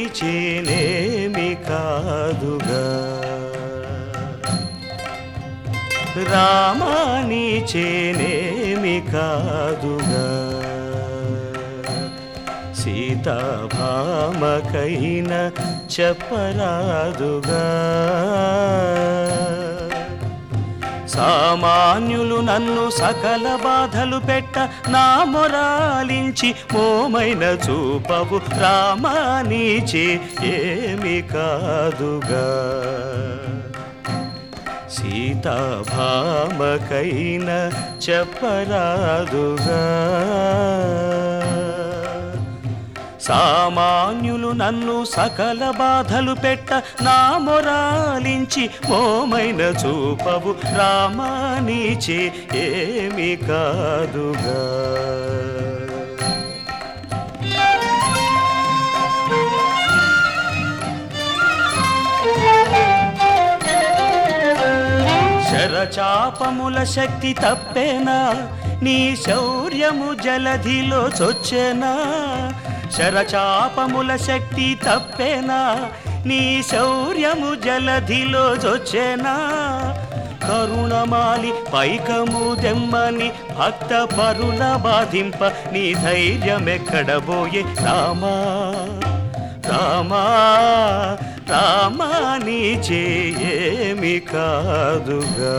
చేనేమి కాదుగా రామాని చేనేమి కాదుగా సీతాభామకైన చెప్పరాదుగా సామాన్యులు నన్ను సకల బాధలు పెట్ట నా మొరాలించి మోమైన చూపవు రామానీచే ఏమి కాదుగా సీతాభామకైన చెప్పరాదుగా సామాన్యులు నన్ను సకల బాధలు పెట్ట నా మొరాలించి మోమైన చూపవు రామానీచే ఏమి కాదుగా శరచాపముల శక్తి తప్పేనా నీ శౌర్యము జలధిలో చొచ్చెనా శరచాపముల శక్తి తప్పేనా నీ శౌర్యము జలధిలో చొచ్చెనా కరుణమాలి పైకము దెమ్మని భక్త పరుల బాధింప నీ ధైర్యమెక్కడబోయే రామా రామా రామా నీ చేయేమి కాదుగా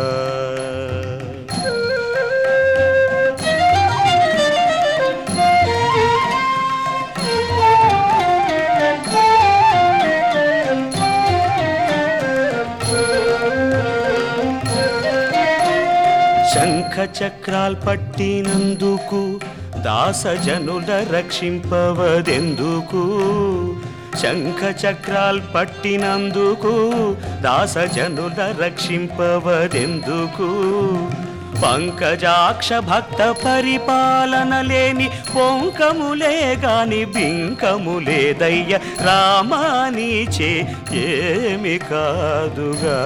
శంఖ చక్రాల్ పట్టినందుకు దాసజనుల రక్షింపవదెందుకు శంఖ చక్రాల్ పట్టినందుకు దాసజనుల రక్షింపవదెందుకు పంకజాక్ష భక్త పరిపాలన లేని పొంకములే గాని బింకములేదయ్య రామానీచే ఏమి కాదుగా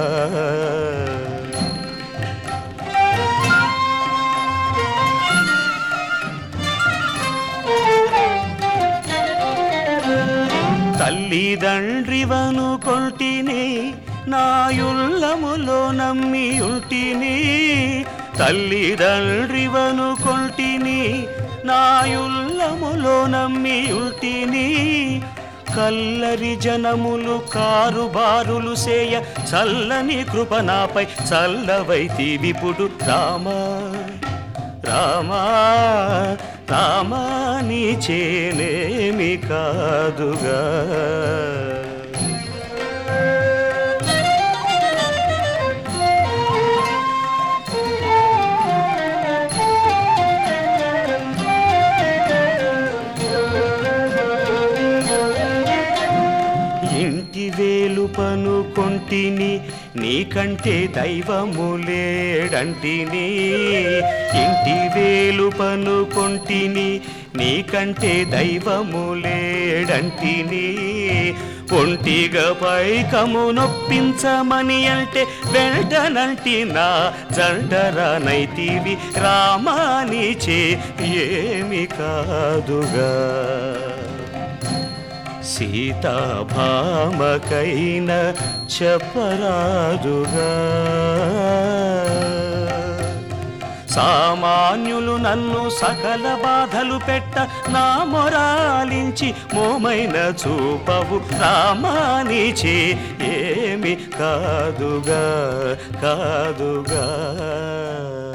తల్లిదండ్రివను కొంటిని నాయుల్లములో నమ్మి ఉంటిని తల్లిదండ్రివను కొంటిని నాయుల్లములో నమ్మి ఉంటిని కల్లరి జనములు కారుబారులు సేయ చల్లని కృప నాపై చల్లవైతి విపుడు రామా రామా రామా నీ చేనేమి కాదుగా ఇంటి వేలు పను కొంటిని నీకంటే దైవము లేడంటిని ఇంటి వేలు పను కొంటిని నీకంటే దైవము లేడంటిని ఒంటిగా పైకము నొప్పించమని అంటే వెంటనంటి నా జండరానైతివి రామానిచే ఏమి కాదుగా సీతాభామకైన చెప్పరాదుగా సామాన్యులు నన్ను సకల బాధలు పెట్ట నా మొరాలించి మోమైన చూపవు రామానిచే ఏమి కాదుగా కాదుగా